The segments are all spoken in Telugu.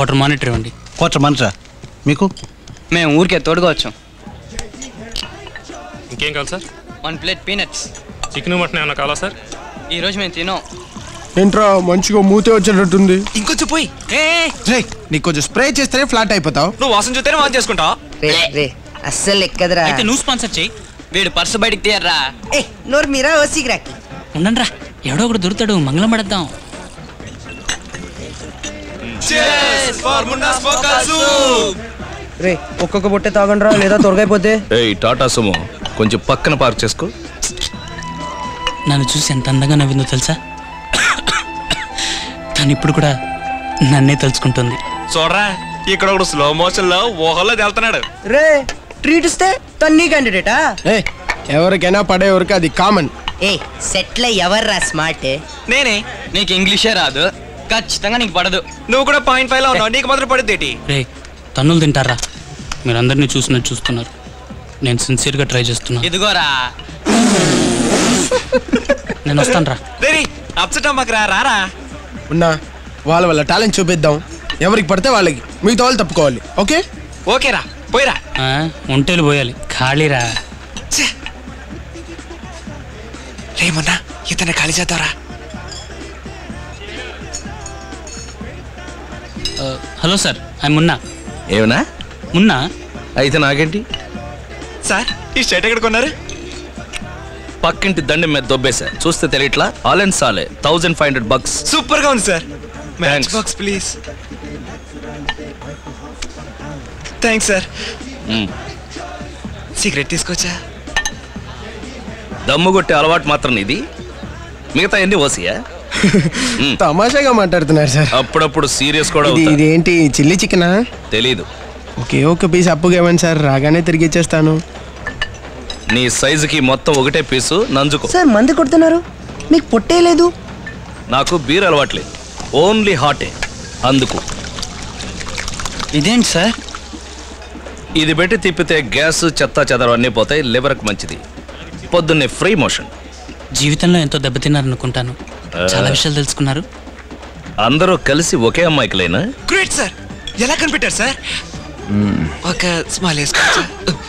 క్వార్టర్ మానిటర్ ఇవ్వండి క్వార్టర్ మనసా మీకు మేము ఊరికే తోడుకోవచ్చు ఇంకేం కావాలి sir one plate peanuts chicken mutton ఏమైనా కావాలా సార్ ఈరోజు మేము తినో ఏంట్రా మంచిగా మూతే వచ్చేటట్టుంది ఇంకొంచెం పోయి రే నీకు కొంచెం స్ప్రే చేస్తేనే ఫ్లాట్ అయిపోతావు నువ్వు వాసన చూస్తేనే వాసన చేసుకుంటావు రే రే అస్సలు ఎక్కదరా అయితే నువ్వు స్పాన్సర్ చేయి వీడు పర్సు బయటికి తీయర్రా ఏ నోరు మీరా ఓసిగ్రాకి ఉండండి రా ఎవడో ఒకడు దొరుకుతాడు మంగళం పడద్దాం రే ఒక్కొక్క బొట్టే తాగండి రా లేదా తొరగైపోతే ఏయ్ టాటా సుమో కొంచెం పక్కన పార్క్ చేసుకో నన్ను చూసి ఎంత అందంగా నవ్విందో తెలుసా తను ఇప్పుడు కూడా నన్నే తలుచుకుంటుంది చూడరా ఇక్కడ ఒకడు స్లో మోషన్ లో ఊహల్లో వెళ్తున్నాడు రే ట్రీట్ ఇస్తే తన్ని క్యాండిడేటా ఏ ఎవరికైనా పడేవరకు అది కామన్ ఏ సెట్ల ఎవర్రా స్మార్ట్ నేనే నీకు ఇంగ్లీషే రాదు ఖచ్చితంగా నీకు పడదు నువ్వు కూడా పాయింట్ ఫైవ్ లో ఉన్నావు నీకు మాత్రం పడుద్ది ఏంటి రే తన్నులు తింటారా మీరు అందరినీ చూసినట్టు చూస్తున్నారు నేను సిన్సియర్గా ట్రై చేస్తున్నా ఇదిగోరా నేను వస్తాను రా రేయ్ అప్సెట్ అమ్మకరా రారా ఉన్నా వాళ్ళ వాళ్ళ టాలెంట్ చూపిద్దాం ఎవరికి పడితే వాళ్ళకి మిగతా వాళ్ళు తప్పుకోవాలి ఓకే ఓకేరా పోయిరా ఒంటేలు పోయాలి ఖాళీరా రేమన్నా ఇతను ఖాళీ చేద్దారా ఆ, హలో సార్ ఐ మున్నా ఏమన్నా మున్నా అయితే నాకేంటి సార్ ఈ షర్ట్ ఎక్కడ కొన్నారు పక్కింటి దండం మీద దొబ్బేశా చూస్తే తెలియట్లా ఆల్ అండ్ సాలే thousand five hundred bucks super గా ఉంది sir match Thanks. Box please thanks sir cigarette తీసుకొచ్చా దమ్ము కొట్టే అలవాటు మాత్రం ఇది మిగతా ఎన్ని ఓసియా తమాషాగా మాట్లాడుతున్నారు సార్ అప్పుడప్పుడు సీరియస్ కూడా ఇది అవుతా ఇదేంటి చిల్లీ చికెనా తెలీదు ఒకే ఒక పీస్ అప్పుగా ఇవ్వండి సార్ రాగానే తిరిగి ఇచ్చేస్తాను నీ సైజుకి మొత్తం ఒకటే పీసు నంజుకో సార్ మంది కొడుతున్నారు మీకు పొట్టే లేదు నాకు బీర్ అలవాట్లేదు ఓన్లీ హాటే అందుకు ఇదేంటి సార్ ఇది పెట్టి తిప్పితే గ్యాస్ చెత్త చెదరం అన్నీ పోతాయి లివర్కి మంచిది పొద్దున్నే ఫ్రీ మోషన్ జీవితంలో ఎంతో దెబ్బతిన్నారనుకుంటాను చాలా విషయాలు తెలుసుకున్నారు అందరూ కలిసి ఒకే అమ్మాయికిలేనా గ్రేట్ సార్ ఎలా కనిపెట్టారు సార్ ఒక స్మైల్ వేసుకోవచ్చా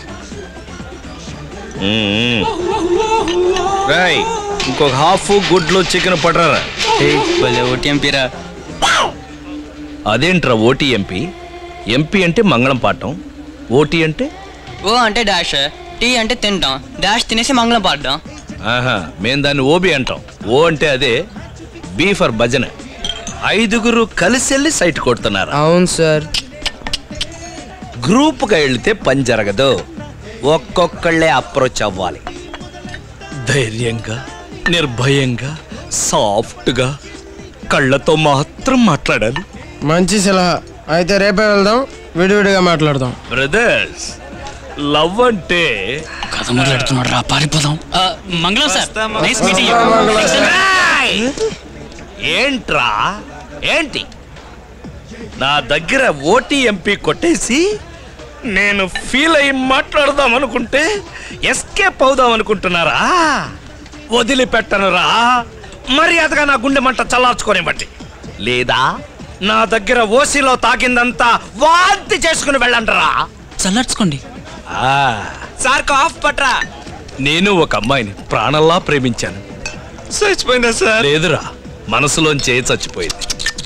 రాయ్ ఇంకొక హాఫ్ గుడ్లు చికెన్ పడరా ఓటీఎంపీరా అదేంట్రా ఓటీ ఎంపీ ఎంపీ అంటే మంగళం పాడటం ఓటీ అంటే ఓ అంటే డాష్ టీ అంటే తింటాం డాష్ తినేసి మంగళం పాడడం ఆహా మేం దాన్ని ఓబీ అంటాం ఓ అంటే అదే బీ ఫర్ భజన ఐదుగురు కలిసి వెళ్ళి సైట్ కొడుతున్నారు అవును సార్ గ్రూప్గా వెళ్తే పని జరగదు ఒక్కొక్కళ్ళే అప్రోచ్ అవ్వాలి ధైర్యంగా నిర్భయంగా సాఫ్ట్గా కళ్ళతో మాత్రం మాట్లాడాలి మంచి సలహా అయితే రేపే వెళ్దాం విడివిడిగా మాట్లాడదాం బ్రదర్స్ లవ్ అంటే కథ మొదలెడుతున్నాడు రా పారిపోదాం ఆ, మంగళం సార్ నైస్ మీటింగ్ ఏంట్రా ఏంటి నా దగ్గర ఓటీ ఎంపీ కొట్టేసి నేను ఫీల్ అయ్యి మాట్లాడదాం అనుకుంటే ఎస్కేప్ అవుదాం అనుకుంటున్నారా వదిలిపెట్టనురా మర్యాదగా నా గుండె మంట చల్లార్చుకోనివ్వండి లేదా నా దగ్గర ఓసీలో తాకిందంతా వాంతి చేసుకుని వెళ్ళండిరా చల్లార్చుకోండి ఆ, సార్ కాఫ్ పట్రా నేను ఒక అమ్మాయిని ప్రాణంలా ప్రేమించాను చచ్చిపోయిందా సార్ లేదురా మనసులోంచే చచ్చిపోయింది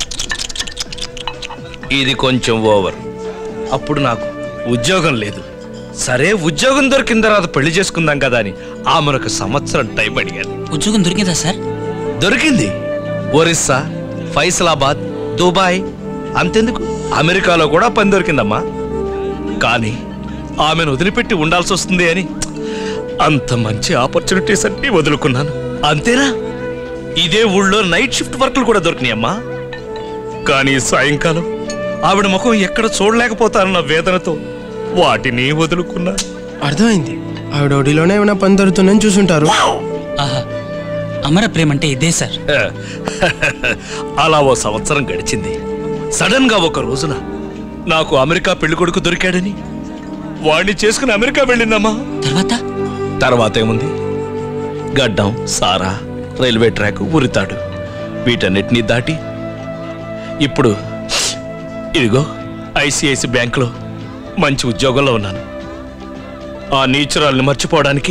ఇది కొంచెం ఓవర్ అప్పుడు నాకు ఉద్యోగం లేదు సరే ఉద్యోగం దొరికిన తర్వాత పెళ్లి చేసుకుందాం కదా అని ఆమెను ఒక సంవత్సరం టైం అడిగాను ఉద్యోగం దొరికిందా సార్ దొరికింది ఒరిస్సా ఫైసలాబాద్ దుబాయ్ అంతెందుకు అమెరికాలో కూడా పని దొరికిందమ్మా కానీ ఆమెను వదిలిపెట్టి ఉండాల్సి వస్తుంది అని అంత మంచి ఆపర్చునిటీస్ అన్ని వదులుకున్నాను అంతేనా ఇదే ఊళ్ళో నైట్ షిఫ్ట్ వర్క్లు కూడా దొరికినాయమ్మా కానీ సాయంకాలం ఆవిడ ముఖం ఎక్కడ చూడలేకపోతానన్న వేదనతో వాటిని వదులుకున్నాను అర్థమైంది ఆవిడ ఒడిలోనే ఏమైనా పని దొరుకుతుందని చూసుంటారు ఆహా అమర ప్రేమ అంటే ఇదే సార్ అలా ఓ సంవత్సరం గడిచింది సడన్ గా ఒక రోజున నాకు అమెరికా పెళ్లి కొడుకు దొరికాడని వాడిని చేసుకుని అమెరికా వెళ్ళిందమ్మా తర్వాత తర్వాత ఏముంది గడ్డం సారా రైల్వే ట్రాక్ ఉరితాడు వీటన్నిటినీ దాటి ఇప్పుడు ఇదిగో ఐసిఐసి బ్యాంకులో మంచి ఉద్యోగంలో ఉన్నాను ఆ నీచురాల్ని మర్చిపోవడానికి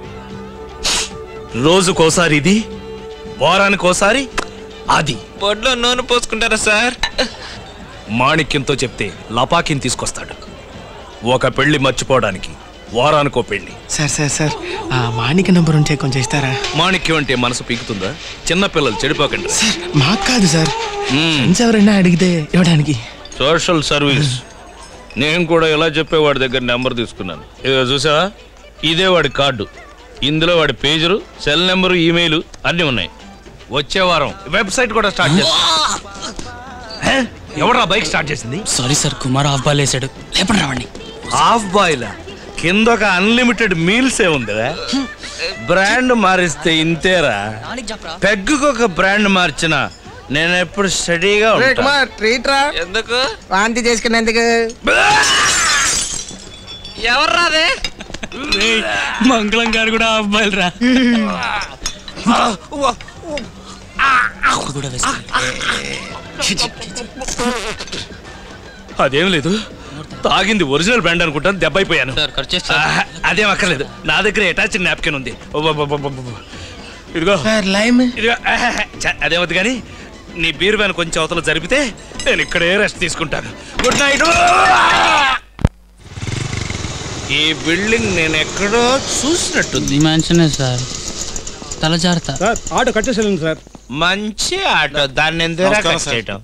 రోజుకోసారి ఇది వారానికోసారి అది బొడ్లో నూనె పోసుకుంటారా సార్ మాణిక్యంతో చెప్తే లపాకిని తీసుకొస్తాడు ఒక పెళ్లి మర్చిపోవడానికి వారానికో పెళ్లి సార్ సార్ సార్ ఆ మాణిక నంబర్ ఉంటే కొంచెం ఇస్తారా మాణిక్యం అంటే మనసు పీకుతుందా చిన్నపిల్లలు చెడిపోకండి సార్ మాకు కాదు సార్ మ్మ్. ఫ్రెండ్స్ ఎవరైనా అడిగితే ఇవ్వడానికి సోషల్ సర్వీస్ నేను కూడా ఇలా చెప్పే వాడి దగ్గర నెంబర్ తీసుకున్నాను ఇదిగో చూసావా ఇదే వాడి కార్డు ఇందులో వాడి పేజరు సెల్ నెంబరు ఈమెయిల్ అన్నీ ఉన్నాయి వచ్చే వారం వెబ్సైట్ కూడా స్టార్ట్ చేస్తా ఎవరా బైక్ స్టార్ట్ చేసింది sorry sir Kumar half ball వేసాడు లేపండి రావండి హాఫ్ బాయిల్ కింద ఒక అన్లిమిటెడ్ మీల్స్ ఏ ఉందిరా బ్రాండ్ మారిస్తే ఇంతేరా పెగ్గుకు ఒక బ్రాండ్ మార్చిన నేను ఎప్పుడు స్టడీగా ఉంటా కుమార్ ట్రీట్ రా ఎందుకు వాంతి చేసుకునేందుకు ఎవర్రాదే మంగళం గారు కూడా హాఫ్ బాల్ రా కూడా వేసుకోండి. అదేం లేదు తాగింది ఒరిజినల్ బ్రాండ్ అనుకుంటాను దెబ్బ అయిపోయాను సార్ ఖర్చు చేస్తా ఆహా, అదేం అక్కర్లేదు నా దగ్గర అటాచ్ నాప్కిన్ ఉంది ఒబ్బొబ్బొబ్బొబ్బొబ్బొ. ఇదిగో సార్ లైమ్ ఇదిగో ఆహా, ఛ, అదేమవుతుంది కానీ నీ బీర్ వ్యాన్ కొంచెం అవతల జరిపితే నేను ఇక్కడే రెస్ట్ తీసుకుంటాను గుడ్ నైట్ ఈ బిల్డింగ్ నేను ఎక్కడో చూసినట్టుంది ఇది మ్యాన్షనే సార్ తల జాగ్రత్త సార్ ఆటో కట్టేసాను సార్ మంచి ఆటో దాన్ని ఎందుకు కట్ చేయటం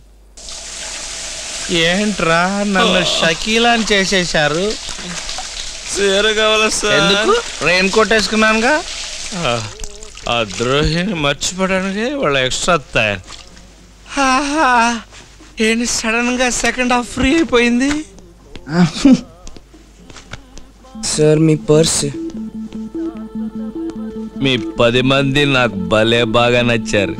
ఏంట్రా నన్ను షకీలాని చేసేశారు చీర కావాలా సార్ ఎందుకు రెయిన్ కోట్ వేసుకున్నానుగా ఆ, ఆ ద్రోహిని మర్చిపోవడానికి వాళ్ళ ఎక్స్ట్రా తయారు ఏంటి సడన్ గా సెకండ్ హాఫ్ ఫ్రీ అయిపోయింది సార్ మీ పర్స్ మీ పది మంది నాకు భలే బాగా నచ్చారు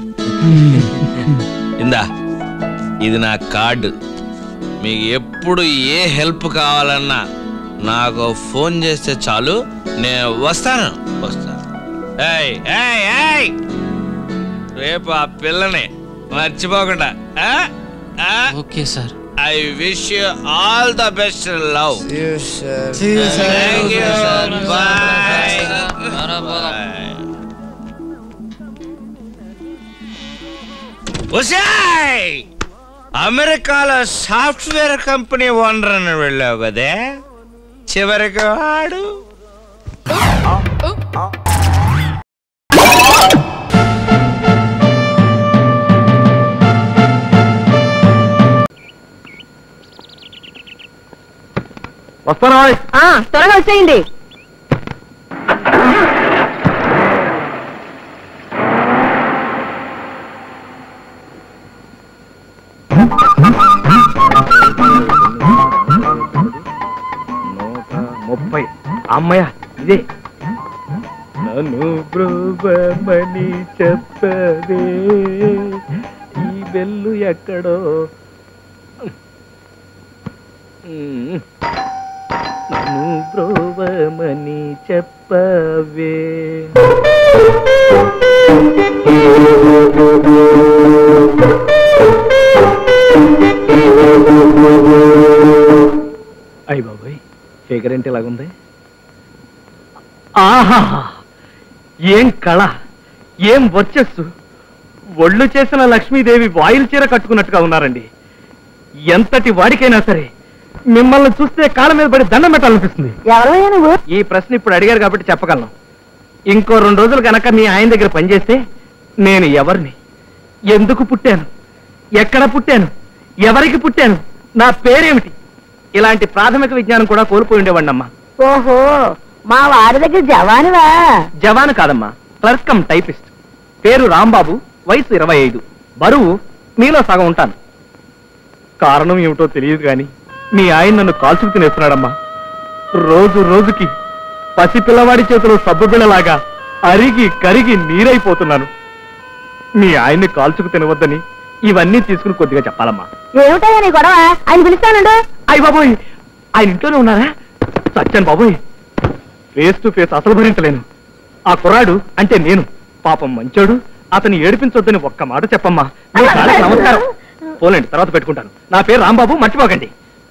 ఇందా ఇది నా కార్డు మీకు ఎప్పుడు ఏ హెల్ప్ కావాలన్నా నాకు ఫోన్ చేస్తే చాలు నేను వస్తాను వస్తాను ఏయ్ ఏయ్ ఏయ్ రేపు ఆ పిల్లని మర్చిపోకుండా okay sir I wish you all the best love sir thank you bye ఒసేయ్ అమెరికాలో సాఫ్ట్వేర్ కంపెనీ ఓనర్ అని వెళ్ళావు కదే చివరికి వాడు ఆ, త్వరగా వచ్చేయండి ముప్పై అమ్మయ్య ఇదే నన్ను బ్రోబమని చెప్పదే ఈ బెల్లు ఎక్కడో నన్ను బ్రోబమని చెప్పవే అయ్యి బాబాయ్ ఫిగర్ ఏంటి ఇలాగుంది ఆహా ఏం కళ ఏం వర్చస్సు ఒళ్ళు చేసిన లక్ష్మీదేవి వాయిల్ చీర కట్టుకున్నట్టుగా ఉన్నారండి ఎంతటి వాడికైనా సరే మిమ్మల్ని చూస్తే కాళ్ళ మీద పడి దండం పెట్టాలనిపిస్తుంది ఎవరయ్యా నువ్వు ఈ ప్రశ్న ఇప్పుడు అడిగారు కాబట్టి చెప్పగలను ఇంకో రెండు రోజులు కనుక మీ ఆయన దగ్గర పనిచేస్తే నేను ఎవరిని ఎందుకు పుట్టాను ఎక్కడ పుట్టాను ఎవరికి పుట్టాను నా పేరేమిటి ఇలాంటి ప్రాథమిక విజ్ఞానం కూడా కోల్పోయి ఉండేవాడినమ్మా ఓహో మా వారి దగ్గర జవానువా జవాన్ కాదమ్మా క్లర్క్ కమ్ టైపిస్ట్ పేరు రాంబాబు వయసు ఇరవై ఐదు బరువు మీలో సగం ఉంటాను కారణం ఏమిటో తెలియదు కానీ మీ ఆయన నన్ను కాల్చుకు తినేస్తున్నాడమ్మా రోజు రోజుకి పసి పిల్లవాడి చేతిలో సబ్బు బిళ్ళలాగా అరిగి కరిగి నీరైపోతున్నాను మీ ఆయన్ని కాల్చుకు తినవద్దని ఇవన్నీ తీసుకుని కొద్దిగా చెప్పాలమ్మా ఏమిటయ్యా నీ గొడవ ఆయన పిలుస్తానండు అయ్య బాబోయ్ ఆయన ఇంట్లోనే ఉన్నారా సత్యాన్ బాబోయ్ ఫేస్ టు ఫేస్ అసలు భరించలేను ఆ కుర్రాడు అంటే నేను పాపం మంచోడు అతన్ని ఏడిపించొద్దని ఒక్క మాట చెప్పమ్మా నీ కాళ్ళకి నమస్కారం పోలేండి తర్వాత పెట్టుకుంటాను నా పేరు రాంబాబు మర్చిపోకండి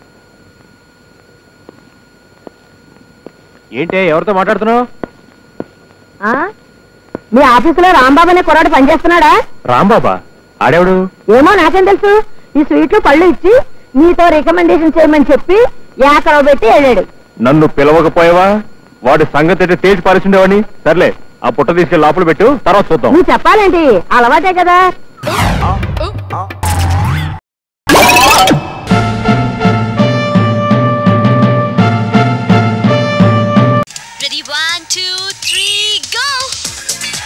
ఏంటే ఎవరితో మాట్లాడుతున్నావు ఆ? మీ ఆఫీసులో రాంబాబు అనే కుర్రాడు పనిచేస్తున్నాడా రాంబాబా ఆడేవుడు ఏమో నాకేం తెలుసు ఈ స్వీట్లు పళ్ళు ఇచ్చి నీతో రికమెండేషన్ చేయమని చెప్పి ఏకరవ పెట్టి వెళ్ళాడు నన్ను పిలవకపోయావా వాడి సంగతి అయితే తేల్చి పారేసిండేవాడిని సర్లే ఆ పుట్ట తీసుకెళ్ళి లోపల పెట్టు తర్వాత చూద్దాం నువ్వు చెప్పాలేంటి అలవాటే కదా Ready, one, two, three, go!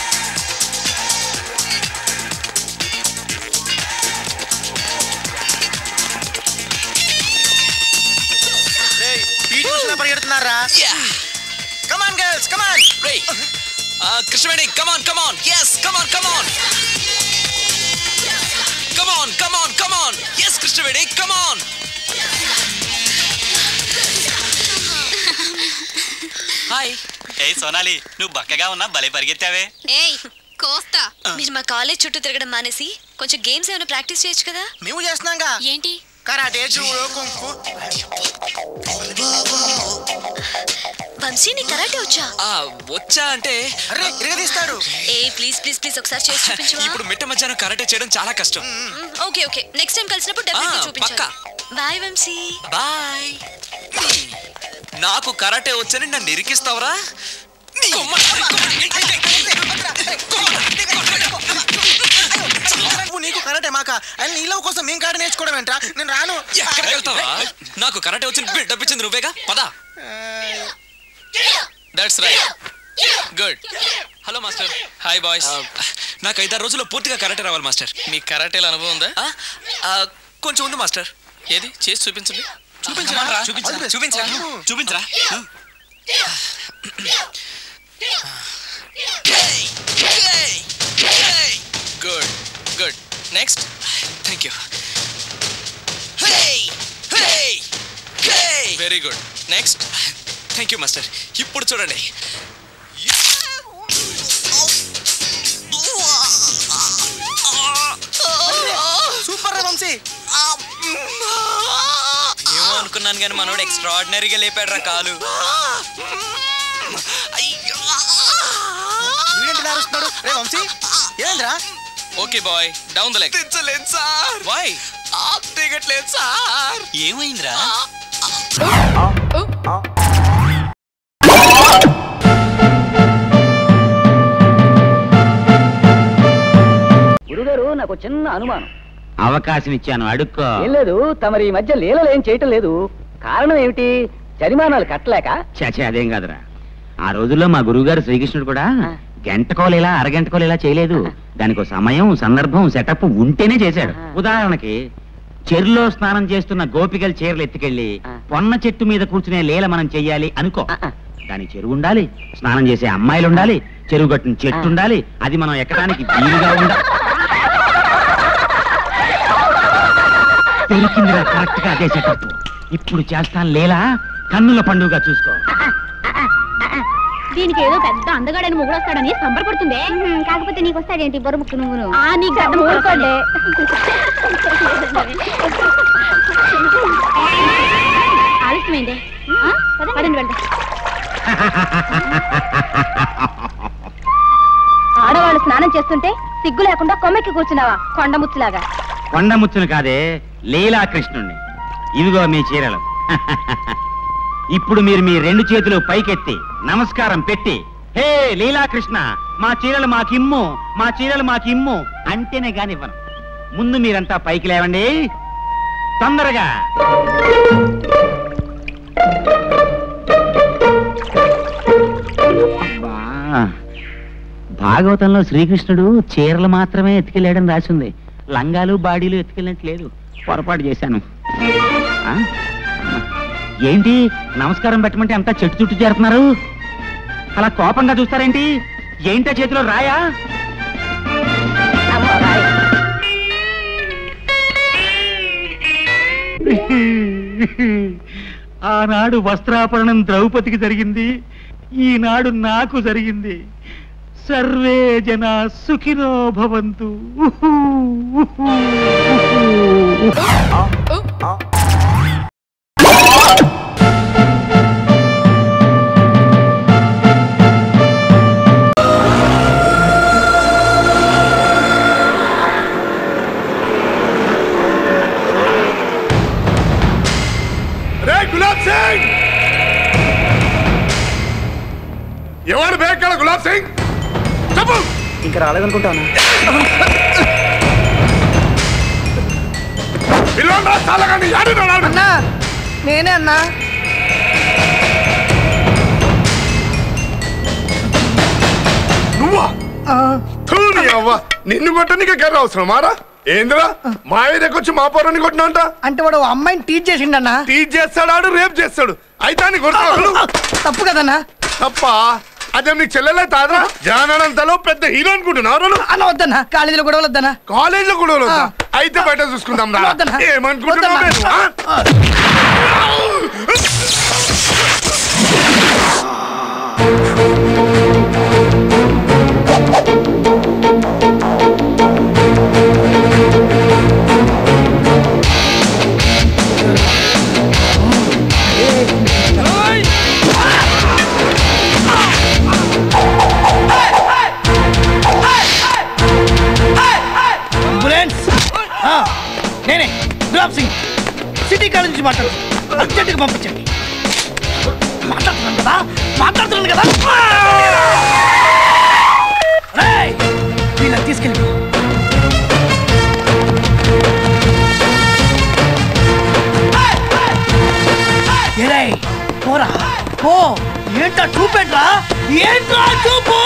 పరిగెడుతున్నారా come on girls come on Krishnaveni come on come on yes come on come on come on come on come on yes Krishnaveni come on hi ఏ సోనాలి నువ్వు బక్కగా ఉన్నా భలే పరిగెత్తావే ఏయ్ కోస్తా మీరు మా కాలేజ్ చుట్టూ తిరగడం మానేసి కొంచెం గేమ్స్ ఏమైనా ప్రాక్టీస్ చేయొచ్చు కదా మేము చేస్తున్నాంగా ఏంటి కరాటే జూడో కుంఫు వంశీ నీ కరాటే వచ్చా వచ్చా అంటే అరే ఇరగదీస్తాడు ఏ ప్లీజ్ ప్లీజ్ ప్లీజ్ ఒకసారి చేసి చూపించవా ఇప్పుడు మిట్ట మధ్యాహ్నం కరాటే చేయడం చాలా కష్టం ఓకే ఓకే నెక్స్ట్ టైం కలిసినప్పుడు డెఫినెట్లీ ఆ, చూపించాలి బాయ్ వంశీ బాయ్ నాకు కరాటే వచ్చని నన్ను ఇరికిస్తావరా నువ్వు నీకు కరాటే మాక అని నీలో కోసం మేము కాడ నేర్చుకోవడం ఏంట్రా నేను రాను ఎక్కడికి వెళ్తావా నాకు కరాటే వచ్చి బిల్డప్ ఇచ్చింది నువ్వేగా పద that's right good hello master hi boys నాకు ఐదారు రోజుల్లో పూర్తిగా కరాటే రావాలి మాస్టర్ మీ కరాటేల అనుభవం ఉందా కొంచెం ఉంది మాస్టర్ ఏది చేసి చూపించండి చూపించరా చూపించరా చూపించరా చూపించరా good good next thank you very good next thank you master ఇప్పుడు చూడండి సూపర్ రా వంశీ ఏమో అనుకున్నాను కానీ మనోడు ఎక్స్ట్రాడినరీగా లేపాడు రా కాలు వీడేంటి ఇలా అరుస్తున్నాడు రే వంశీ ఏంద్రా okay boy down the leg దించలేదు సార్ వై దిగట్లేదు సార్ ఏమైందిరా గురుగారు నాకు చిన్న అనుమానం అవకాశం ఇచ్చాను అడుక్కో ఏం లేదు తమరి ఈ మధ్య లీలలు ఏం చేయటం లేదు కారణం ఏమిటి జరిమానాలు కట్టలేక చచే అదేం కాదురా ఆ రోజుల్లో మా గురువుగారు శ్రీకృష్ణుడు కూడా గంటకోలేలా అరగంటకోలేలా చేయలేదు దానికి ఒక సమయం సందర్భం సెటప్ ఉంటేనే చేశాడు ఉదాహరణకి చెరులో స్నానం చేస్తున్న గోపికల చీరలు ఎత్తుకెళ్ళి పొన్న చెట్టు మీద కూర్చునే లీల మనం చెయ్యాలి అనుకో దానికి చెరువు ఉండాలి స్నానం చేసే అమ్మాయిలు ఉండాలి చెరువు కట్టిన చెట్టు ఉండాలి అది మనం ఎక్కడానికి వీలుగా ఉండాలి దొరికిందిరా కరెక్ట్ గా అదే సెటప్ ఇప్పుడు చేస్తాను లేలా కన్నుల పండుగ చూసుకో దీనికి ఏదో పెద్ద అందగాడని మొగుడు వస్తాడని సంబరపడుతుంది కాకపోతే నీకు వస్తాడేంటి బొర ముక్కు నువ్వు ఆ నీకు పెద్ద ఊరుకోండి ఆలస్యమైంది ఆ, పదండి వెళ్దాం ఆడవాళ్ళు స్నానం చేస్తుంటే సిగ్గు లేకుండా కొమ్మెక్కి కూర్చున్నావా కొండ ముచ్చులాగా కొండ ముచ్చును కాదే లీలా కృష్ణుణ్ణి ఇదిగో మీ చీరలు ఇప్పుడు మీరు మీ రెండు చేతులు పైకెత్తి నమస్కారం పెట్టి హే లీలాకృష్ణ మా చీరలు మాకిమ్ము మా చీరలు మాకిమ్ము అంటేనే కానివ్వను ముందు మీరంతా పైకి లేవండి తొందరగా అబ్బా, భాగవతంలో శ్రీకృష్ణుడు చీరలు మాత్రమే ఎత్తుకెళ్ళాడని రాసింది లంగాలు బాడీలు ఎత్తుకెళ్ళినట్టు లేదు పొరపాటు చేశాను ఆ? ఏంటి నమస్కారం పెట్టమంటే అంతా చెట్టు చుట్టూ చేరుతున్నారు అలా కోపంగా చూస్తారేంటి ఏంటా చేతిలో రాయా ఆనాడు వస్త్రాపరణం ద్రౌపదికి జరిగింది ఈనాడు నాకు జరిగింది సర్వే జన సుఖినో భవంతు ఉహూ, ఉహూ, ఉహూ. రే గులాబ్ సింగ్ ఎవరు బేక్కడ గులాబ్ సింగ్ చెప్పు ఇంకా రాలేదనుకుంటాను పిల్లలు చాలా కానీ అన్నా నేనే అన్నా నువ్వా థూ, నీ అవ్వ నిన్ను కొట్టడానికి కర్ర అవసరం మారా ఏందిరా మా ఏరియాకి వచ్చి మా పొరని కొట్టినంట అంటే వాడు అమ్మాయిని టీచ్ చేసిండన్నా టీచ్ చేస్తాడు రేప్ చేస్తాడు అయితే అని కొడతాడు తప్పు కదన్నా తప్ప అదే నీకు చెల్లెలే తాదా జానంతలో పెద్ద హీరో అనుకుంటున్నారు అన్న వద్దన్నా కాలేజీలో కూడా వద్దన్నా కాలేజ్ లో కూడా వద్దా? అయితే బయట చూసుకుందాం రా వద్దన్నా. ఏమనుకుంటున్నావు వద్దన్నా. నేను, ఆ? అంబులెన్స్ ఆ, నేనే గులాబ్ సింగ్ సిటీ కాలేజ్ నుంచి మాట్లాడు అర్జెంటుగా పంపించండి మాట్లాడుతున్నాను కదా మాట్లాడుతున్నాను కదా రేయ్, వీళ్ళని తీసుకెళ్ళి ఏరేయ్, పోరా పో ఏంటా చూపెట్రా ఏంట్రా చూపు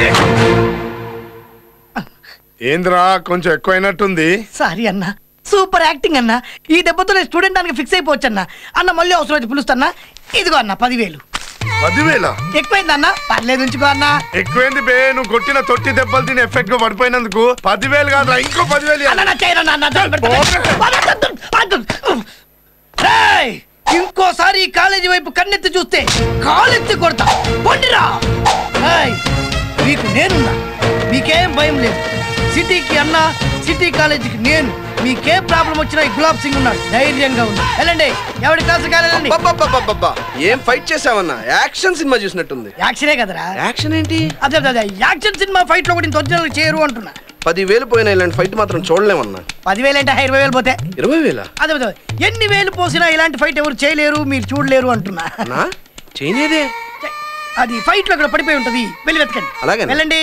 ఏంద్రా కొంచెం ఎక్కువైనట్టుంది సారీ అన్న సూపర్ యాక్టింగ్ అన్న ఈ దెబ్బతో నేను స్టూడెంట్ దానికి ఫిక్స్ అయిపోవచ్చు అన్న అన్న మళ్ళీ అవసరం అయితే పిలుస్తాన్నా ఇదిగో అన్న పదివేలు పదివేల ఎక్కువైంది అన్న పర్లేదు ఉంచుకో అన్న ఎక్కువైంది బే నువ్వు కొట్టిన తొట్టి దెబ్బలు తిని ఎఫెక్ట్ గా పడిపోయినందుకు పదివేలు కాదురా ఇంకో పదివేలు ఇవ్వాలి. అన్న, నా చేయను అన్న, అన్న, దండం పెడతా. అన్న, అద్దు, అద్దు. రేయ్, ఇంకోసారి ఈ కాలేజీ వైపు కన్నెత్తి చూస్తే కాలెత్తి కొడతా పొండిరా రేయ్, మీకు నేనున్నా మీకేం భయం లేదు సిటీకి అన్న సిటీ కాలేజీకి నేను మీకేం ప్రాబ్లం వచ్చినా ఈ గులాబ్ సింగ్ ఉన్నాడు ధైర్యంగా ఉంది వెళ్ళండి ఎవరి క్లాసు కాలేదండి అబ్బబ్బబ్బబ్బబ్బా. ఏం ఫైట్ చేసావన్నా యాక్షన్ సినిమా చూసినట్టుంది యాక్షనే కదరా యాక్షన్ ఏంటి అదే అదే, అదే యాక్షన్ సినిమా ఫైట్ లో కూడా ఇంత ఒరిజినల్ చేయరు అంటున్నా పదివేలు పోయిన ఇలాంటి ఫైట్ మాత్రం చూడలేమన్నా పదివేలు అంటే ఇరవై వేలు పోతే ఇరవై వేల అదే అదే ఎన్ని వేలు పోసినా ఇలాంటి ఫైట్ ఎవరు చేయలేరు మీరు చూడలేరు అంటున్నా నా చేయలేదే అది ఫైట్ లో ఇక్కడ పడిపోయి ఉంటది వెళ్ళి వెతకండి అలాగేనా? వెళ్ళండి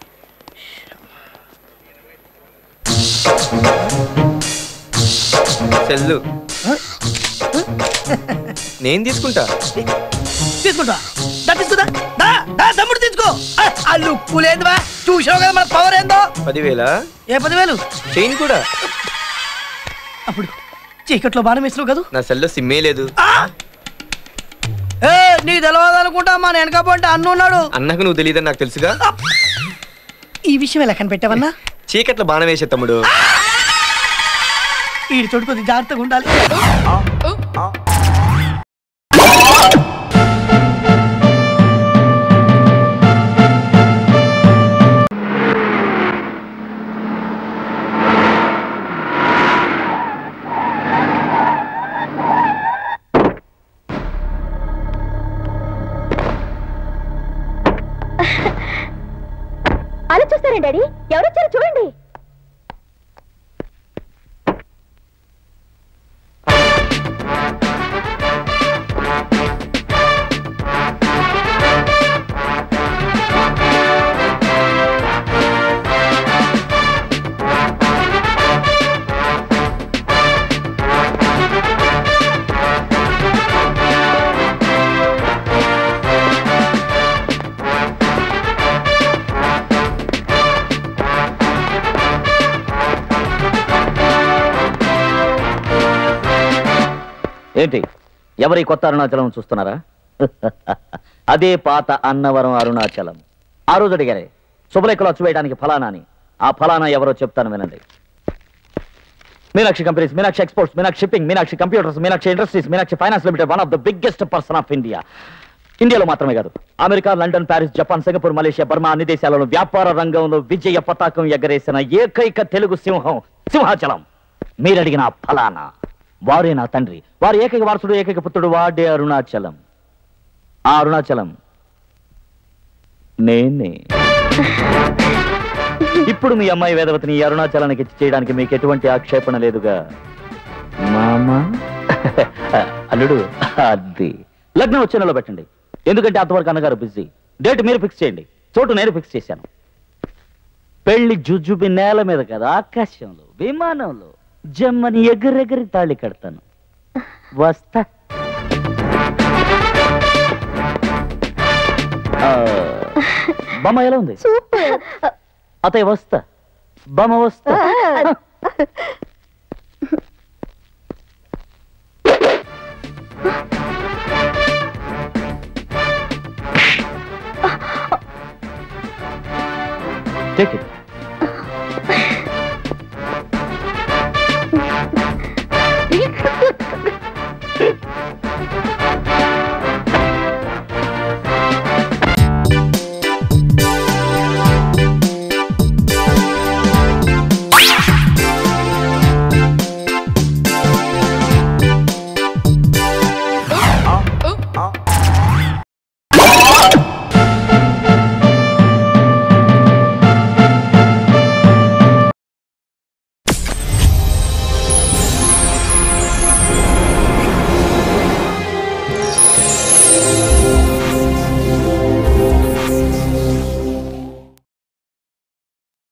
సెల్లు నేను తీసుకుంటా తీసుకుంటా దా తీసుకుందా దా దా తమ్ముడు తీసుకో ఆ, ఆ లుక్కు లేదు బా చూసావు కదా మన పవర్ ఏందో పదివేల ఏ పదివేలు చైన్ కూడా అప్పుడు చీకట్లో బాణం వేసినావు కదా నా సెల్లో సిమ్మే లేదు ఏ నీ తెలవదు అనుకుంటా మా వెనకపోంటే అన్ను ఉన్నాడు అన్నకు నువ్వు తెలియదని నాకు తెలుసుగా ఈ విషయం ఎలా కనిపెట్టావన్నా చీకట్లో బాణం వేసే తమ్ముడు ఈ తోడు కొద్ది జాగ్రత్తగా ఉండాలి అలా చూస్తారండి డాడీ ఎవరొచ్చారు చూడండి ఏంటి ఎవరి కొత్త అరుణాచలం చూస్తున్నారా అదే పాత అన్నవరం అరుణాచలం ఆ రోజు అడిగారే శుభలేఖలు అచ్చు వేయడానికి ఫలానా అని ఆ ఫలానా ఎవరో చెప్తాను వినండి Meenakshi companies Meenakshi exports Meenakshi shipping Meenakshi computers Meenakshi industries Meenakshi finance limited one of the biggest person of India ఇండియాలో మాత్రమే కాదు America London Paris Japan Singapore Malaysia Burma అన్ని దేశాలలో వ్యాపార రంగంలో విజయ పతాకం ఎగరేసిన ఏకైక తెలుగు సింహం సింహాచలం మీరు అడిగిన ఆ ఫలానా వారే నా తండ్రి వారి ఏకైక వారసుడు ఏకైక పుత్రుడు వాడే అరుణాచలం ఆ అరుణాచలం నేనే ఇప్పుడు మీ అమ్మాయి వేదవతిని ఈ అరుణాచలానికి ఇచ్చి చేయడానికి మీకు ఎటువంటి ఆక్షేపణ లేదుగా మామా అల్లుడు అది లగ్నం వచ్చే నెలలో పెట్టండి ఎందుకంటే అంతవరకు అన్నగారు బిజీ డేట్ మీరు ఫిక్స్ చేయండి చోటు నేను ఫిక్స్ చేశాను పెళ్లి జుజుబి నేల మీద కదా ఆకాశంలో విమానంలో జమ్మని ఎగిరెగిరి తాళి కడతాను వస్తా ఆ, బొమ్మ ఎలా ఉంది అతయ్య వస్తా బొమ్మ వస్తా Take it.